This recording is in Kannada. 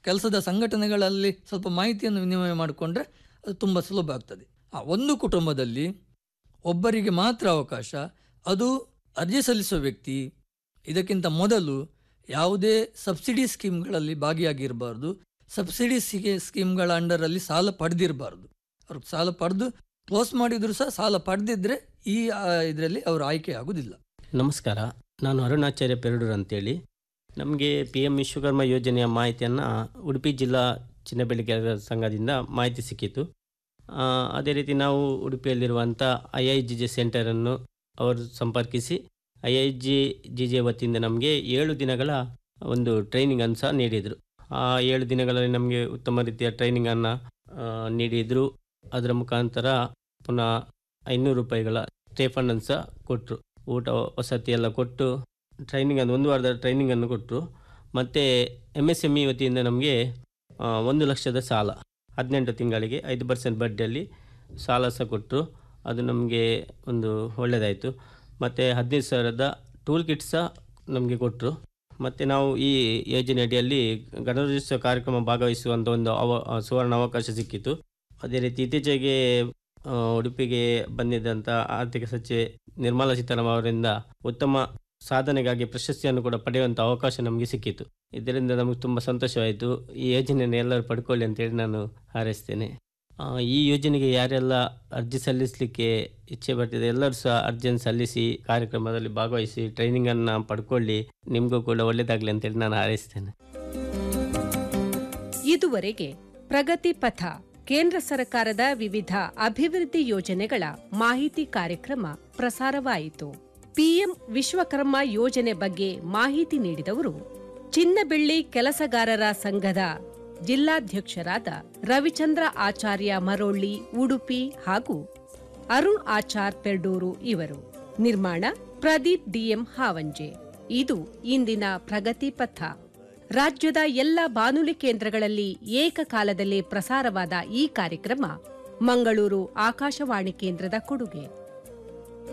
ಕೆಲಸದ ಸಂಘಟನೆಗಳಲ್ಲಿ ಸ್ವಲ್ಪ ಮಾಹಿತಿಯನ್ನು ವಿನಿಮಯ ಮಾಡಿಕೊಂಡ್ರೆ ಅದು ತುಂಬ ಸುಲಭ ಆಗ್ತದೆ ಆ ಒಂದು ಕುಟುಂಬದಲ್ಲಿ ಒಬ್ಬರಿಗೆ ಮಾತ್ರ ಅವಕಾಶ ಅದು ಅರ್ಜಿ ಸಲ್ಲಿಸುವ ವ್ಯಕ್ತಿ ಇದಕ್ಕಿಂತ ಮೊದಲು ಯಾವುದೇ ಸಬ್ಸಿಡಿ ಸ್ಕೀಮ್ಗಳಲ್ಲಿ ಭಾಗಿಯಾಗಿರಬಾರ್ದು ಸಬ್ಸಿಡಿ ಸಿಗೆ ಸ್ಕೀಮ್ಗಳ ಅಂಡರಲ್ಲಿ ಸಾಲ ಪಡೆದಿರಬಾರ್ದು ಅವ್ರು ಸಾಲ ಪಡೆದು ಕ್ಲೋಸ್ ಮಾಡಿದ್ರು ಸಹ ಸಾಲ ಪಡೆದಿದ್ರೆ ಈ ಇದರಲ್ಲಿ ಅವರು ಆಯ್ಕೆ ಆಗುವುದಿಲ್ಲ ನಮಸ್ಕಾರ ನಾನು ಅರುಣಾಚಾರ್ಯ ಪೆರಡೂರು ಅಂತೇಳಿ ನಮಗೆ ಪಿ ಎಮ್ ವಿಶ್ವಕರ್ಮ ಯೋಜನೆಯ ಮಾಹಿತಿಯನ್ನು ಉಡುಪಿ ಜಿಲ್ಲಾ ಚಿನ್ನ ಬೆಳೆಗಾರರ ಸಂಘದಿಂದ ಮಾಹಿತಿ ಸಿಕ್ಕಿತು ಆ, ಅದೇ ರೀತಿ ನಾವು ಉಡುಪಿಯಲ್ಲಿರುವಂಥ ಐ ಐ ಜಿ ಜೆ ಸೆಂಟರನ್ನು ಅವರು ಸಂಪರ್ಕಿಸಿ I I G G J ವತಿಯಿಂದ ನಮಗೆ ಏಳು ದಿನಗಳ ಒಂದು ಟ್ರೈನಿಂಗನ್ನು ಸಹ ನೀಡಿದರು ಆ ಏಳು ದಿನಗಳಲ್ಲಿ ನಮಗೆ ಉತ್ತಮ ರೀತಿಯ ಟ್ರೈನಿಂಗನ್ನು ನೀಡಿದರು ಅದರ ಮುಖಾಂತರ ಪುನಃ ಐನೂರು ರೂಪಾಯಿಗಳ ಸ್ಟೇ ಫಂಡನ್ನು ಸಹ ಕೊಟ್ಟರು ಊಟ ವಸತಿ ಎಲ್ಲ ಕೊಟ್ಟು ಟ್ರೈನಿಂಗ್ ಅನ್ನು ಒಂದು ವಾರದ ಟ್ರೈನಿಂಗನ್ನು ಕೊಟ್ಟರು ಮತ್ತು ಎಮ್ ಎಸ್ ಎಮ್ ಇ ವತಿಯಿಂದ ನಮಗೆ ಆ, ಒಂದು ಲಕ್ಷದ ಸಾಲ ಹದಿನೆಂಟು ತಿಂಗಳಿಗೆ ಐದು ಪರ್ಸೆಂಟ್ ಬಡ್ಡಿಯಲ್ಲಿ ಸಾಲ ಸಹ ಕೊಟ್ಟರು ಅದು ನಮಗೆ ಒಂದು ಒಳ್ಳೆಯದಾಯಿತು ಮತ್ತು ಹದಿನೈದು ಸಾವಿರದ ಟೂಲ್ ಕಿಟ್ ಸಹ ನಮಗೆ ಕೊಟ್ಟರು ಮತ್ತು ನಾವು ಈ ಯೋಜನೆ ಅಡಿಯಲ್ಲಿ ಗಣರಾಜ್ಯೋತ್ಸವ ಕಾರ್ಯಕ್ರಮ ಭಾಗವಹಿಸುವಂಥ ಒಂದು ಅವ ಸುವರ್ಣ ಅವಕಾಶ ಸಿಕ್ಕಿತು ಅದೇ ರೀತಿ ಇತ್ತೀಚೆಗೆ ಆ, ಉಡುಪಿಗೆ ಬಂದಿದ್ದಂಥ ಆರ್ಥಿಕ ಸಚಿವೆ ನಿರ್ಮಲಾ ಸೀತಾರಾಮನ್ ಅವರಿಂದ ಉತ್ತಮ ಸಾಧನೆಗಾಗಿ ಪ್ರಶಸ್ತಿಯನ್ನು ಕೂಡ ಪಡೆಯುವಂಥ ಅವಕಾಶ ನಮಗೆ ಸಿಕ್ಕಿತು ಇದರಿಂದ ನಮಗೆ ತುಂಬ ಸಂತೋಷವಾಯಿತು ಈ ಯೋಜನೆಯನ್ನು ಎಲ್ಲರೂ ಪಡ್ಕೊಳ್ಳಿ ಅಂತೇಳಿ ನಾನು ಹಾರೈಸ್ತೇನೆ ಆ, ಈ ಯೋಜನೆಗೆ ಯಾರೆಲ್ಲ ಅರ್ಜಿ ಸಲ್ಲಿಸಲಿಕ್ಕೆ ಇಚ್ಛೆ ಬರ್ತಿದೆ ಎಲ್ಲರೂ ಸಹ ಅರ್ಜಿಯನ್ನು ಸಲ್ಲಿಸಿ ಕಾರ್ಯಕ್ರಮದಲ್ಲಿ ಭಾಗವಹಿಸಿ ಟ್ರೈನಿಂಗನ್ನು ಪಡ್ಕೊಳ್ಳಿ ನಿಮಗೂ ಕೂಡ ಒಳ್ಳೆಯದಾಗಲಿ ಅಂತೇಳಿ ನಾನು ಹಾರೈಸ್ತೇನೆ ಇದುವರೆಗೆ ಪ್ರಗತಿ ಪಥ ಕೇಂದ್ರ ಸರ್ಕಾರದ ವಿವಿಧ ಅಭಿವೃದ್ಧಿ ಯೋಜನೆಗಳ ಮಾಹಿತಿ ಕಾರ್ಯಕ್ರಮ ಪ್ರಸಾರವಾಯಿತು ಪಿಎಂ ವಿಶ್ವಕರ್ಮ ಯೋಜನೆ ಬಗ್ಗೆ ಮಾಹಿತಿ ನೀಡಿದವರು ಚಿನ್ನಬೆಳ್ಳಿ ಕೆಲಸಗಾರರ ಸಂಘದ ಜಿಲ್ಲಾಧ್ಯಕ್ಷರಾದ ರವಿಚಂದ್ರ ಆಚಾರ್ಯ ಮರೋಳ್ಳಿ ಉಡುಪಿ ಹಾಗೂ ಅರುಣ್ ಆಚಾರ್ ಪೆರ್ಡೂರು ಇವರು ನಿರ್ಮಾಣ ಪ್ರದೀಪ್ ಡಿಎಂ ಹಾವಂಜೆ ಇದು ಇಂದಿನ ಪ್ರಗತಿ ಪಥ ರಾಜ್ಯದ ಎಲ್ಲ ಬಾನುಲಿ ಕೇಂದ್ರಗಳಲ್ಲಿ ಏಕಕಾಲದಲ್ಲಿ ಪ್ರಸಾರವಾದ ಈ ಕಾರ್ಯಕ್ರಮ ಮಂಗಳೂರು ಆಕಾಶವಾಣಿ ಕೇಂದ್ರದ ಕೊಡುಗೆ